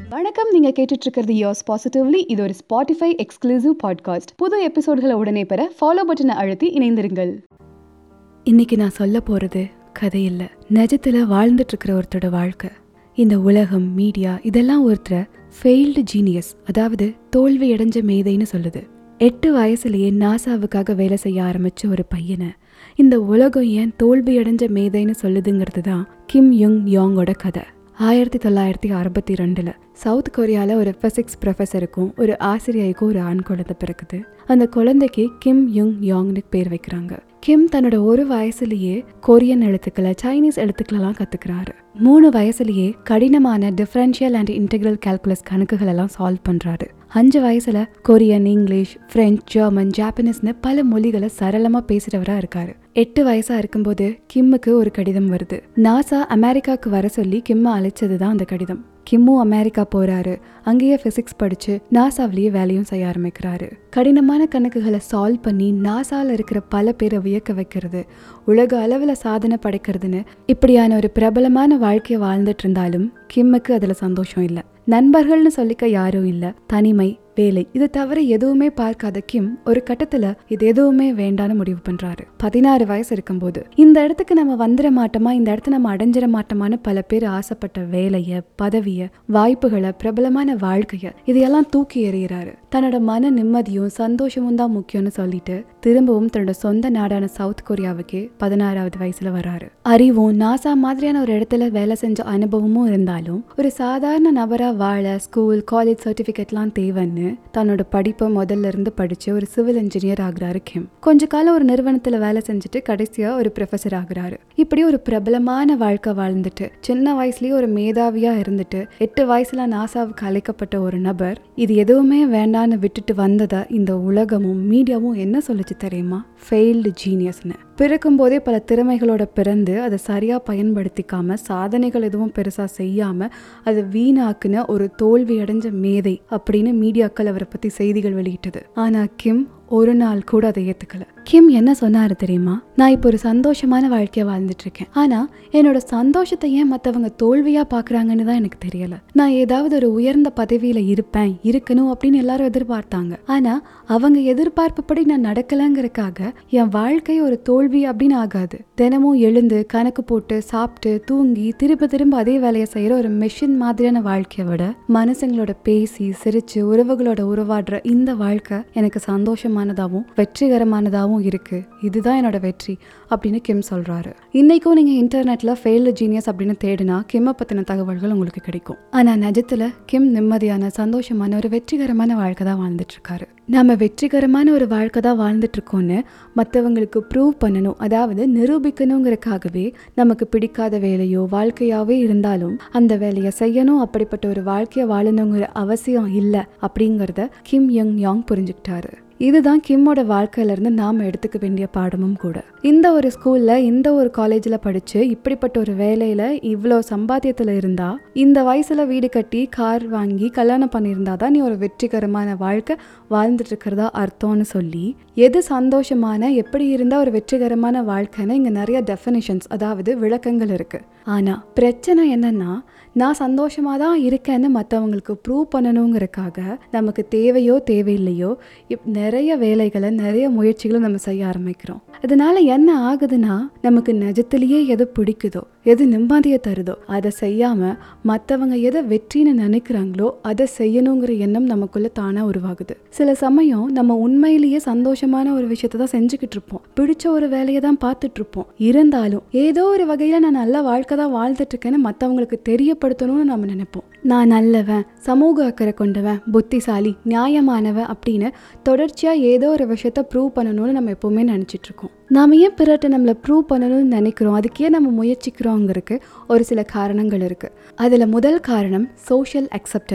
வணக்கம் நீங்க கேட்டுட்டு இருக்கிறது யோஸ் பாசிட்டிவ்லி இது ஒரு ஸ்பாட்டிஃபை எக்ஸ்க்ளூசிவ் பாட்காஸ்ட் புது எபிசோட்களை உடனே பெற ஃபாலோ பட்டனை அழுத்தி இணைந்திருங்கள் இன்னைக்கு நான் சொல்ல போறது கதை இல்ல நிஜத்துல வாழ்ந்துட்டு இருக்கிற ஒருத்தரோட வாழ்க்கை இந்த உலகம் மீடியா இதெல்லாம் ஒருத்தரை ஃபெயில்டு ஜீனியஸ் அதாவது தோல்வி அடைஞ்ச மேதைன்னு சொல்லுது எட்டு வயசுலயே நாசாவுக்காக வேலை செய்ய ஆரம்பிச்ச ஒரு பையனை இந்த உலகம் ஏன் தோல்வி அடைஞ்ச மேதைன்னு சொல்லுதுங்கிறது தான் கிம் யுங் யாங்கோட கதை ஆயிரத்தி தொள்ளாயிரத்தி அறுபத்தி ரெண்டுல சவுத் கொரியால ஒரு பிசிக்ஸ் ப்ரொஃபஸருக்கும் ஒரு ஆசிரியைக்கும் ஒரு ஆண் குழந்தை பிறக்குது அந்த குழந்தைக்கு கிம் யுங் யாங்னு பேர் வைக்கிறாங்க கிம் தன்னோட ஒரு வயசுலயே கொரியன் எழுத்துக்களை சைனீஸ் எழுத்துக்களெல்லாம் கத்துக்கிறாரு மூணு வயசுலயே கடினமான டிஃபரன்ஷியல் அண்ட் இன்டெக்ரல் கால்குலஸ் கணக்குகள் எல்லாம் சால்வ் பண்றாரு அஞ்சு வயசுல கொரியன் இங்கிலீஷ் பிரெஞ்சு ஜெர்மன் ஜாப்பனீஸ்னு பல மொழிகளை சரளமா பேசுறவரா இருக்காரு எட்டு வயசா இருக்கும்போது கிம்முக்கு ஒரு கடிதம் வருது நாசா அமெரிக்காவுக்கு வர சொல்லி கிம்ம அழைச்சதுதான் அந்த கடிதம் கிம்மும் அமெரிக்கா போறாரு அங்கேயே பிசிக்ஸ் படிச்சு நாசாவிலேயே வேலையும் செய்ய ஆரம்பிக்கிறாரு கடினமான கணக்குகளை சால்வ் பண்ணி நாசால இருக்கிற பல பேரை வியக்க வைக்கிறது உலக அளவுல சாதனை படைக்கிறதுன்னு இப்படியான ஒரு பிரபலமான வாழ்க்கையை வாழ்ந்துட்டு இருந்தாலும் கிம்முக்கு அதுல சந்தோஷம் இல்லை நண்பர்கள்னு சொல்லிக்க யாரும் இல்ல தனிமை வேலை இது தவிர எதுவுமே பார்க்காத கிம் ஒரு கட்டத்துல இது எதுவுமே வேண்டான்னு முடிவு பண்றாரு பதினாறு வயசு இருக்கும்போது இந்த இடத்துக்கு நம்ம வந்துட மாட்டோமா இந்த இடத்த நம்ம அடைஞ்சிட மாட்டோமான்னு பல பேர் ஆசைப்பட்ட வேலைய பதவிய வாய்ப்புகளை பிரபலமான வாழ்க்கைய இதையெல்லாம் தூக்கி எறிகிறாரு தன்னோட மன நிம்மதியும் சந்தோஷமும் தான் முக்கியம்னு சொல்லிட்டு திரும்பவும் தன்னோட சொந்த நாடான சவுத் கொரியாவுக்கே பதினாறாவது வயசுல வராரு அறிவும் நாசா மாதிரியான ஒரு இடத்துல வேலை செஞ்ச அனுபவமும் இருந்தாலும் ஒரு சாதாரண நபரா வாழ ஸ்கூல் காலேஜ் சர்டிபிகேட்லாம் தேவைன்னு தன்னோட படிப்பை முதல்ல இருந்து படிச்சு ஒரு சிவில் இன்ஜினியர் ஆகுறாரு கிம் கொஞ்ச காலம் ஒரு நிறுவனத்துல வேலை செஞ்சுட்டு கடைசியா ஒரு ப்ரொஃபசர் ஆகுறாரு இப்படி ஒரு பிரபலமான வாழ்க்கை வாழ்ந்துட்டு சின்ன வயசுலயே ஒரு மேதாவியா இருந்துட்டு எட்டு வயசுல நாசாவுக்கு அழைக்கப்பட்ட ஒரு நபர் இது எதுவுமே வேண்டான்னு விட்டுட்டு வந்ததா இந்த உலகமும் மீடியாவும் என்ன சொல்லுச்சு தெரியுமா ஃபெயில்டு ஜீனியஸ்னு பிறக்கும் போதே பல திறமைகளோட பிறந்து அதை சரியா பயன்படுத்திக்காம சாதனைகள் எதுவும் பெருசா செய்யாம அதை வீணாக்குன ஒரு தோல்வி அடைஞ்ச மேதை அப்படின்னு மீடியாக்கள் அவரை பத்தி செய்திகள் வெளியிட்டது ஆனா கிம் ஒரு நாள் கூட அதை ஏத்துக்கல கிம் என்ன சொன்னாரு தெரியுமா நான் இப்போ ஒரு சந்தோஷமான வாழ்க்கைய வாழ்ந்துட்டு இருக்கேன் ஆனா என்னோட சந்தோஷத்தை ஏன் மத்தவங்க தோல்வியா பாக்குறாங்கன்னு தான் எனக்கு தெரியல நான் ஏதாவது ஒரு உயர்ந்த பதவியில இருப்பேன் இருக்கணும் அப்படின்னு எல்லாரும் எதிர்பார்த்தாங்க ஆனா அவங்க எதிர்பார்ப்புப்படி நான் நடக்கலங்கிறதுக்காக என் வாழ்க்கை ஒரு தோல்வி அப்படின்னு ஆகாது தினமும் எழுந்து கணக்கு போட்டு சாப்பிட்டு தூங்கி திரும்ப திரும்ப அதே வேலையை செய்யற ஒரு மெஷின் மாதிரியான வாழ்க்கையை விட மனுஷங்களோட பேசி சிரிச்சு உறவுகளோட உருவாடுற இந்த வாழ்க்கை எனக்கு சந்தோஷமானதாகவும் வெற்றிகரமானதாகவும் இருக்கு இதுதான் என்னோட வெற்றி அப்படின்னு கிம் சொல்றாரு இன்னைக்கும் நீங்க இன்டர்நெட்ல ஃபெயில்டு ஜீனியஸ் அப்படின்னு தேடினா கிம்மை பத்தின தகவல்கள் உங்களுக்கு கிடைக்கும் ஆனா நிஜத்துல கிம் நிம்மதியான சந்தோஷமான ஒரு வெற்றிகரமான வாழ்க்கை தான் வாழ்ந்துட்டு இருக்காரு நாம வெற்றிகரமான ஒரு வாழ்க்கை தான் வாழ்ந்துட்டு இருக்கோம்னு மற்றவங்களுக்கு ப்ரூவ் பண்ணணும் அதாவது நிரூபிக்கணுங்கிறதுக்காகவே நமக்கு பிடிக்காத வேலையோ வாழ்க்கையாவே இருந்தாலும் அந்த வேலையை செய்யணும் அப்படிப்பட்ட ஒரு வாழ்க்கையை வாழணுங்கிற அவசியம் இல்லை அப்படிங்கிறத கிம் யங் யாங் புரிஞ்சுக்கிட்டாரு இதுதான் கிம்மோட வாழ்க்கையில இருந்து நாம் எடுத்துக்க வேண்டிய பாடமும் கூட இந்த ஒரு ஸ்கூல்ல இந்த ஒரு காலேஜ்ல படிச்சு இப்படிப்பட்ட ஒரு வேலையில இவ்வளோ சம்பாத்தியத்துல இருந்தா இந்த வயசுல வீடு கட்டி கார் வாங்கி கல்யாணம் பண்ணியிருந்தா தான் நீ ஒரு வெற்றிகரமான வாழ்க்கை வாழ்ந்துட்டு இருக்கிறதா அர்த்தம்னு சொல்லி எது சந்தோஷமான எப்படி இருந்தா ஒரு வெற்றிகரமான வாழ்க்கைன்னு இங்க நிறைய டெஃபினிஷன்ஸ் அதாவது விளக்கங்கள் இருக்கு ஆனா பிரச்சனை என்னன்னா நான் சந்தோஷமா தான் இருக்கேன்னு மற்றவங்களுக்கு ப்ரூவ் பண்ணணுங்கிறக்காக நமக்கு தேவையோ தேவையில்லையோ இப் நிறைய வேலைகளை நிறைய முயற்சிகளை நம்ம செய்ய ஆரம்பிக்கிறோம் அதனால என்ன ஆகுதுன்னா நமக்கு நிஜத்திலேயே எது பிடிக்குதோ எது நிம்மதியை தருதோ அதை செய்யாம மற்றவங்க எதை வெற்றின்னு நினைக்கிறாங்களோ அதை செய்யணுங்கிற எண்ணம் நமக்குள்ள தானா உருவாகுது சில சமயம் நம்ம உண்மையிலேயே சந்தோஷமான ஒரு விஷயத்தை தான் செஞ்சுக்கிட்டு இருப்போம் பிடிச்ச ஒரு வேலையை தான் பார்த்துட்டு இருப்போம் இருந்தாலும் ஏதோ ஒரு வகையில நான் நல்ல வாழ்க்கை தான் வாழ்ந்துட்டு இருக்கேன்னு மற்றவங்களுக்கு தெரியப்படுத்தணும்னு நம்ம நினைப்போம் நான் நல்லவன் சமூக அக்கறை கொண்டவன் புத்திசாலி நியாயமானவன் அப்படின்னு தொடர்ச்சியா ஏதோ ஒரு விஷயத்த ப்ரூவ் பண்ணணும்னு நம்ம எப்பவுமே நினைச்சிட்டு இருக்கோம் நாம ஏன் பிறர்கிட்ட நம்மளை ப்ரூவ் பண்ணணும்னு நினைக்கிறோம் அதுக்கே நம்ம முயற்சிக்கிறோங்கிறதுக்கு ஒரு சில காரணங்கள் இருக்கு அதுல முதல் காரணம் சோஷியல் அக்செப்டன்ஸ்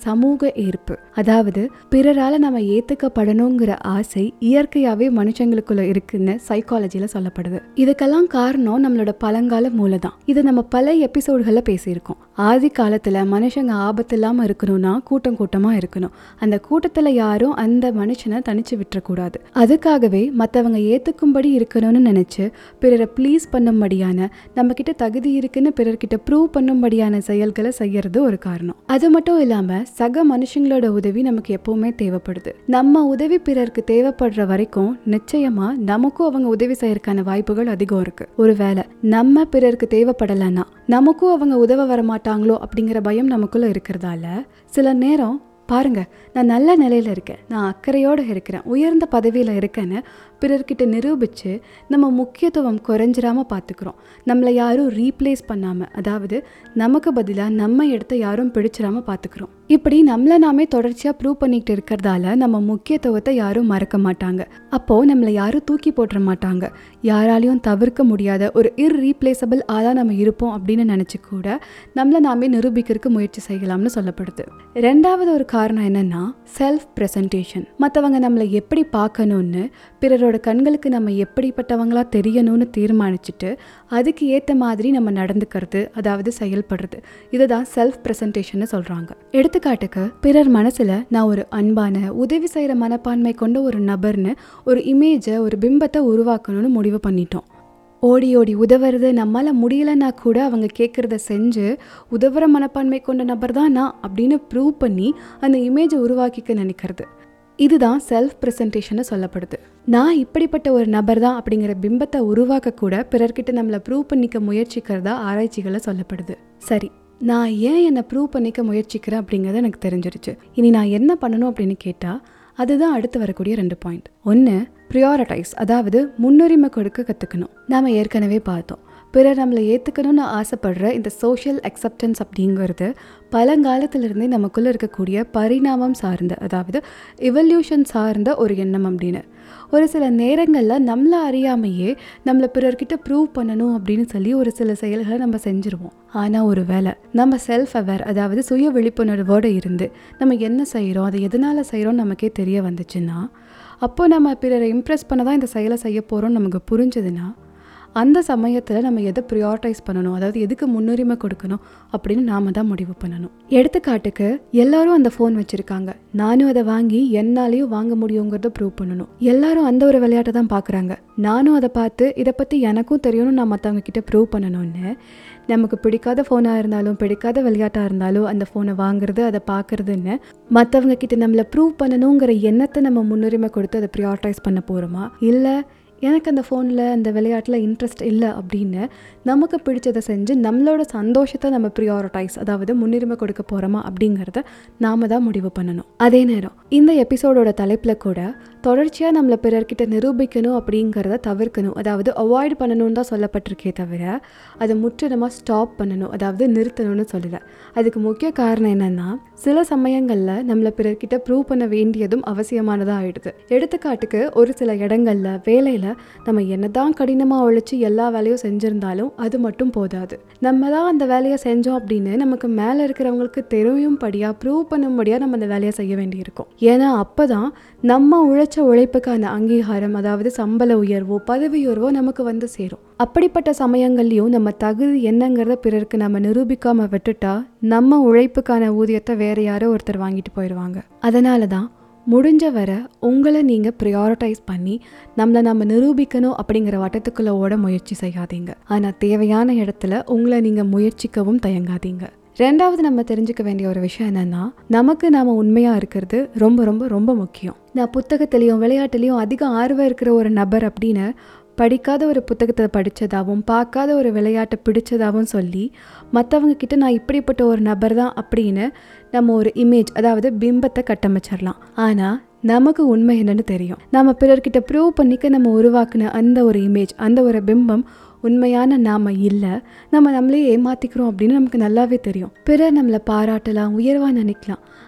சமூக ஈர்ப்பு அதாவது பிறரால நம்ம ஏத்துக்கப்படணுங்கிற ஆசை இயற்கையாவே மனுஷங்களுக்குள்ள இருக்குன்னு சைக்காலஜில சொல்லப்படுது இதுக்கெல்லாம் காரணம் நம்மளோட பழங்கால மூளைதான் இது நம்ம பல எபிசோடுகள்ல பேசியிருக்கோம் ஆதி காலத்துல மனுஷங்க ஆபத்து இல்லாம இருக்கணும்னா கூட்டம் கூட்டமா இருக்கணும் அந்த கூட்டத்துல யாரும் அந்த மனுஷனை தனிச்சு விட்டுறக்கூடாது அதுக்காகவே மத்தவங்க ஏத்துக்கும்படி இருக்கணும்னு நினைச்சு பிறரை ப்ளீஸ் பண்ணும்படியான நம்ம கிட்ட தகுதி இருக்குன்னு பிறர்கிட்ட ப்ரூவ் பண்ணும்படியான செயல்களை செய்யறது ஒரு காரணம் அது மட்டும் இல்லாம சக மனுஷங்களோட உதவி நமக்கு எப்பவுமே தேவைப்படுது நம்ம உதவி பிறருக்கு தேவைப்படுற வரைக்கும் நிச்சயமா நமக்கும் அவங்க உதவி செய்யறதுக்கான வாய்ப்புகள் அதிகம் இருக்கு ஒருவேளை நம்ம பிறருக்கு தேவைப்படலைன்னா நமக்கும் அவங்க உதவ வரமாட்டாங்களோ அப்படிங்கிற பயம் நமக்குள்ள இருக்கிறதால சில நேரம் பாருங்க நான் நல்ல நிலையில இருக்கேன் நான் அக்கறையோடு இருக்கிறேன் உயர்ந்த பதவியில் இருக்கேன்னு பிறர்கிட்ட நிரூபித்து நம்ம முக்கியத்துவம் குறைஞ்சிராம பார்த்துக்கிறோம் நம்மளை யாரும் ரீப்ளேஸ் பண்ணாமல் அதாவது நமக்கு பதிலாக நம்ம இடத்த யாரும் பிடிச்சிடாம பார்த்துக்கிறோம் இப்படி நம்மளை நாமே தொடர்ச்சியாக ப்ரூவ் பண்ணிக்கிட்டு இருக்கிறதால நம்ம முக்கியத்துவத்தை யாரும் மறக்க மாட்டாங்க அப்போது நம்மளை யாரும் தூக்கி போட்டுற மாட்டாங்க யாராலையும் தவிர்க்க முடியாத ஒரு இர்ரீப்ளேசபிள் ஆளாக நம்ம இருப்போம் அப்படின்னு நினச்சி கூட நம்மளை நாமே நிரூபிக்கிறதுக்கு முயற்சி செய்யலாம்னு சொல்லப்படுது ரெண்டாவது ஒரு காரணம் என்னன்னா செல்ஃப் ப்ரெசன்டேஷன் மற்றவங்க நம்மளை எப்படி பார்க்கணும்னு பிறரோட கண்களுக்கு நம்ம எப்படிப்பட்டவங்களா தெரியணும்னு தீர்மானிச்சுட்டு அதுக்கு ஏற்ற மாதிரி நம்ம நடந்துக்கிறது அதாவது செயல்படுறது இதுதான் செல்ஃப் ப்ரெசன்டேஷன் சொல்கிறாங்க எடுத்துக்காட்டுக்கு பிறர் மனசில் நான் ஒரு அன்பான உதவி செய்கிற மனப்பான்மை கொண்ட ஒரு நபர்னு ஒரு இமேஜை ஒரு பிம்பத்தை உருவாக்கணும்னு முடிவு பண்ணிட்டோம் ஓடி ஓடி உதவுறது நம்மளால் முடியலன்னா கூட அவங்க கேட்குறத செஞ்சு உதவுற மனப்பான்மை கொண்ட நபர் தான் நான் அப்படின்னு ப்ரூவ் பண்ணி அந்த இமேஜை உருவாக்கிக்க நினைக்கிறது இதுதான் செல்ஃப் ப்ரெசன்டேஷன் சொல்லப்படுது நான் இப்படிப்பட்ட ஒரு நபர் தான் அப்படிங்கிற பிம்பத்தை உருவாக்க கூட பிறர்கிட்ட நம்மளை ப்ரூவ் பண்ணிக்க முயற்சிக்கிறதா ஆராய்ச்சிகளை சொல்லப்படுது சரி நான் ஏன் என்னை ப்ரூவ் பண்ணிக்க முயற்சிக்கிறேன் அப்படிங்கிறது எனக்கு தெரிஞ்சிருச்சு இனி நான் என்ன பண்ணணும் அப்படின்னு கேட்டால் அதுதான் அடுத்து வரக்கூடிய ரெண்டு பாயிண்ட் ஒன்று ப்ரியாரிட்டைஸ் அதாவது முன்னுரிமை கொடுக்க கற்றுக்கணும் நாம் ஏற்கனவே பார்த்தோம் பிறர் நம்மளை ஏற்றுக்கணும்னு ஆசைப்படுற இந்த சோஷியல் அக்செப்டன்ஸ் அப்படிங்கிறது பழங்காலத்திலிருந்தே நமக்குள்ளே இருக்கக்கூடிய பரிணாமம் சார்ந்த அதாவது இவல்யூஷன் சார்ந்த ஒரு எண்ணம் அப்படின்னு ஒரு சில நேரங்களில் நம்மளை அறியாமையே நம்மளை பிறர்கிட்ட ப்ரூவ் பண்ணணும் அப்படின்னு சொல்லி ஒரு சில செயல்களை நம்ம செஞ்சுருவோம் ஆனால் ஒரு வேளை நம்ம செல்ஃப் அவேர் அதாவது சுய விழிப்புணர்வோடு இருந்து நம்ம என்ன செய்கிறோம் அதை எதனால் செய்கிறோம் நமக்கே தெரிய வந்துச்சுன்னா அப்போ நம்ம பிறரை இம்ப்ரெஸ் பண்ண தான் இந்த செயலை செய்ய போகிறோம் நமக்கு புரிஞ்சதுன்னா அந்த சமயத்தில் நம்ம எதை ப்ரியாரிட்டைஸ் பண்ணணும் அதாவது எதுக்கு முன்னுரிமை கொடுக்கணும் அப்படின்னு நாம தான் முடிவு பண்ணணும் எடுத்துக்காட்டுக்கு எல்லாரும் அந்த ஃபோன் வச்சுருக்காங்க நானும் அதை வாங்கி என்னாலையும் வாங்க முடியுங்கிறத ப்ரூவ் பண்ணணும் எல்லாரும் அந்த ஒரு விளையாட்டை தான் பார்க்குறாங்க நானும் அதை பார்த்து இதை பற்றி எனக்கும் தெரியணும்னு நான் மற்றவங்க கிட்ட ப்ரூவ் பண்ணணும்னு நமக்கு பிடிக்காத ஃபோனாக இருந்தாலும் பிடிக்காத விளையாட்டாக இருந்தாலும் அந்த ஃபோனை வாங்குறது அதை பார்க்குறதுன்னு மற்றவங்க கிட்ட நம்மளை ப்ரூவ் பண்ணணுங்கிற எண்ணத்தை நம்ம முன்னுரிமை கொடுத்து அதை ப்ரியாரிட்டைஸ் பண்ண போகிறோமா இல்லை எனக்கு அந்த ஃபோனில் அந்த விளையாட்டில் இன்ட்ரெஸ்ட் இல்லை அப்படின்னு நமக்கு பிடிச்சதை செஞ்சு நம்மளோட சந்தோஷத்தை நம்ம ப்ரியாரிட்டைஸ் அதாவது முன்னுரிமை கொடுக்க போகிறோமா அப்படிங்கிறத நாம தான் முடிவு பண்ணணும் அதே நேரம் இந்த எபிசோடோட தலைப்பில் கூட தொடர்ச்சியாக நம்மளை பிறர்கிட்ட நிரூபிக்கணும் அப்படிங்கிறத தவிர்க்கணும் அதாவது அவாய்ட் பண்ணணும்னு தான் சொல்லப்பட்டிருக்கே தவிர அதை முற்றிலுமாக ஸ்டாப் பண்ணணும் அதாவது நிறுத்தணும்னு சொல்லலை அதுக்கு முக்கிய காரணம் என்னென்னா சில சமயங்களில் நம்மளை பிறர்கிட்ட ப்ரூவ் பண்ண வேண்டியதும் அவசியமானதாக ஆயிடுது எடுத்துக்காட்டுக்கு ஒரு சில இடங்களில் வேலையில் நம்ம என்னதான் கடினமாக உழைச்சி எல்லா வேலையும் செஞ்சுருந்தாலும் அது மட்டும் போதாது நம்ம தான் அந்த வேலையை செஞ்சோம் அப்படின்னு நமக்கு மேலே இருக்கிறவங்களுக்கு தெரியும்படியாக ப்ரூவ் பண்ணும்படியாக நம்ம அந்த வேலையை செய்ய வேண்டியிருக்கும் ஏன்னா அப்போ தான் நம்ம உழைச்ச உழைப்புக்கான அங்கீகாரம் அதாவது சம்பள உயர்வோ பதவி உயர்வோ நமக்கு வந்து சேரும் அப்படிப்பட்ட சமயங்கள்லையும் நம்ம தகுதி என்னங்கிறத பிறருக்கு நம்ம நிரூபிக்காம விட்டுட்டா நம்ம உழைப்புக்கான ஊதியத்தை வேற யாரோ ஒருத்தர் வாங்கிட்டு போயிடுவாங்க அதனால தான் முடிஞ்ச வர உங்களை நீங்கள் ப்ரியாரிட்டைஸ் பண்ணி நம்மளை நம்ம நிரூபிக்கணும் அப்படிங்கிற வட்டத்துக்குள்ளே ஓட முயற்சி செய்யாதீங்க ஆனால் தேவையான இடத்துல உங்களை நீங்கள் முயற்சிக்கவும் தயங்காதீங்க ரெண்டாவது நம்ம தெரிஞ்சுக்க வேண்டிய ஒரு விஷயம் என்னன்னா நமக்கு நாம உண்மையாக இருக்கிறது ரொம்ப ரொம்ப ரொம்ப முக்கியம் நான் புத்தகத்திலையும் விளையாட்டுலேயும் அதிக ஆர்வம் இருக்கிற ஒரு நபர் அப்படின்னு படிக்காத ஒரு புத்தகத்தை படித்ததாகவும் பார்க்காத ஒரு விளையாட்டை பிடிச்சதாகவும் சொல்லி மற்றவங்க கிட்ட நான் இப்படிப்பட்ட ஒரு நபர் தான் அப்படின்னு நம்ம ஒரு இமேஜ் அதாவது பிம்பத்தை கட்டமைச்சிடலாம் ஆனால் நமக்கு உண்மை என்னன்னு தெரியும் நம்ம பிறர்கிட்ட ப்ரூவ் பண்ணிக்க நம்ம உருவாக்குன அந்த ஒரு இமேஜ் அந்த ஒரு பிம்பம் உண்மையான நாம இல்லை நம்ம நம்மளே ஏமாத்திக்கிறோம் அப்படின்னு நமக்கு நல்லாவே தெரியும் பிறர் நம்மளை பாராட்டலாம் உயர்வாக நினைக்கலாம்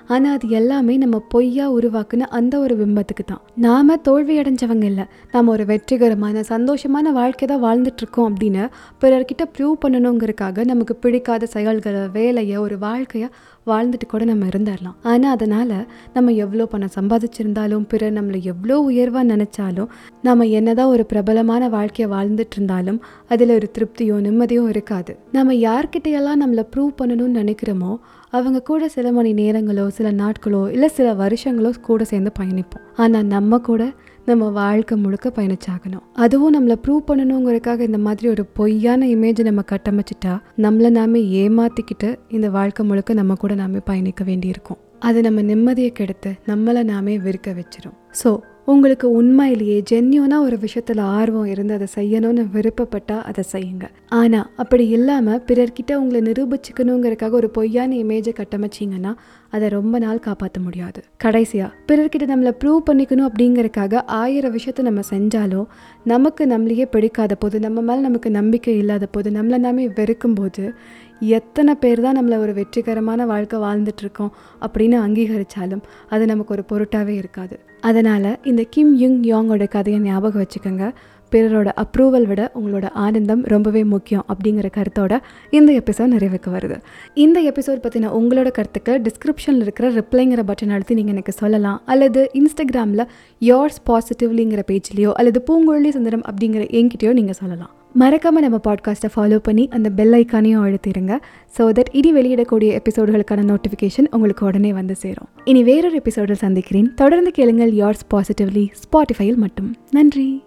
ஆனால் அது எல்லாமே நம்ம பொய்யா உருவாக்குன அந்த ஒரு பிம்பத்துக்கு தான் நாம தோல்வி அடைஞ்சவங்க இல்லை நம்ம ஒரு வெற்றிகரமான சந்தோஷமான வாழ்க்கை தான் வாழ்ந்துட்டு இருக்கோம் அப்படின்னு பிறர்கிட்ட ப்ரூவ் பண்ணணுங்கிறதுக்காக நமக்கு பிடிக்காத செயல்களை வேலையை ஒரு வாழ்க்கையை வாழ்ந்துட்டு கூட நம்ம இருந்துடலாம் ஆனால் அதனால் நம்ம எவ்வளோ பணம் சம்பாதிச்சிருந்தாலும் பிறர் நம்மளை எவ்வளோ உயர்வாக நினச்சாலும் நம்ம என்னதான் ஒரு பிரபலமான வாழ்க்கையை வாழ்ந்துட்டு இருந்தாலும் அதில் ஒரு திருப்தியோ நிம்மதியோ இருக்காது நம்ம யார்கிட்டையெல்லாம் நம்மளை ப்ரூவ் பண்ணணும்னு நினைக்கிறோமோ அவங்க கூட சில மணி நேரங்களோ சில நாட்களோ இல்லை சில வருஷங்களோ கூட சேர்ந்து பயணிப்போம் ஆனால் நம்ம கூட நம்ம வாழ்க்கை முழுக்க பயணிச்சாகணும் அதுவும் நம்மளை ப்ரூவ் பண்ணணுங்கிறதுக்காக இந்த மாதிரி ஒரு பொய்யான இமேஜை நம்ம கட்டமைச்சிட்டா நம்மளை நாமே ஏமாத்திக்கிட்டு இந்த வாழ்க்கை முழுக்க நம்ம கூட நாமே பயணிக்க வேண்டியிருக்கும் அது நம்ம நிம்மதியை கெடுத்து நம்மளை நாமே வெறுக்க வச்சிரும் ஸோ உங்களுக்கு உண்மையிலேயே ஜென்யூனாக ஒரு விஷயத்தில் ஆர்வம் இருந்து அதை செய்யணும்னு விருப்பப்பட்டால் அதை செய்யுங்க ஆனால் அப்படி இல்லாமல் பிறர்கிட்ட உங்களை நிரூபிச்சுக்கணுங்கிறதுக்காக ஒரு பொய்யான இமேஜை கட்டமைச்சிங்கன்னா அதை ரொம்ப நாள் காப்பாற்ற முடியாது கடைசியாக பிறர்கிட்ட நம்மளை ப்ரூவ் பண்ணிக்கணும் அப்படிங்கறக்காக ஆயிரம் விஷயத்த நம்ம செஞ்சாலும் நமக்கு நம்மளையே பிடிக்காத போது நம்ம மேலே நமக்கு நம்பிக்கை இல்லாத போது நம்மளை நாமே வெறுக்கும் போது எத்தனை பேர் தான் நம்மளை ஒரு வெற்றிகரமான வாழ்க்கை வாழ்ந்துட்டுருக்கோம் அப்படின்னு அங்கீகரித்தாலும் அது நமக்கு ஒரு பொருட்டாகவே இருக்காது அதனால் இந்த கிம் யுங் யாங்கோட கதையை ஞாபகம் வச்சுக்கோங்க பிறரோட அப்ரூவல் விட உங்களோட ஆனந்தம் ரொம்பவே முக்கியம் அப்படிங்கிற கருத்தோட இந்த எபிசோட் நிறைவுக்கு வருது இந்த எபிசோட் பற்றின உங்களோட கருத்துக்கள் டிஸ்கிரிப்ஷனில் இருக்கிற ரிப்ளைங்கிற பட்டன் அழுத்தி நீங்கள் எனக்கு சொல்லலாம் அல்லது இன்ஸ்டாகிராமில் yours பாசிட்டிவ்லிங்கிற பேஜ்லேயோ அல்லது பூங்குழலி சுந்தரம் அப்படிங்கிற என்கிட்டயோ நீங்கள் சொல்லலாம் மறக்காமல் நம்ம பாட்காஸ்ட்டை ஃபாலோ பண்ணி அந்த பெல் ஐக்கானையும் அழுத்திடுங்க ஸோ தட் இனி வெளியிடக்கூடிய எபிசோடுகளுக்கான நோட்டிஃபிகேஷன் உங்களுக்கு உடனே வந்து சேரும் இனி வேறொரு எபிசோடில் சந்திக்கிறேன் தொடர்ந்து கேளுங்கள் yours பாசிட்டிவ்லி ஸ்பாட்டிஃபையில் மட்டும் நன்றி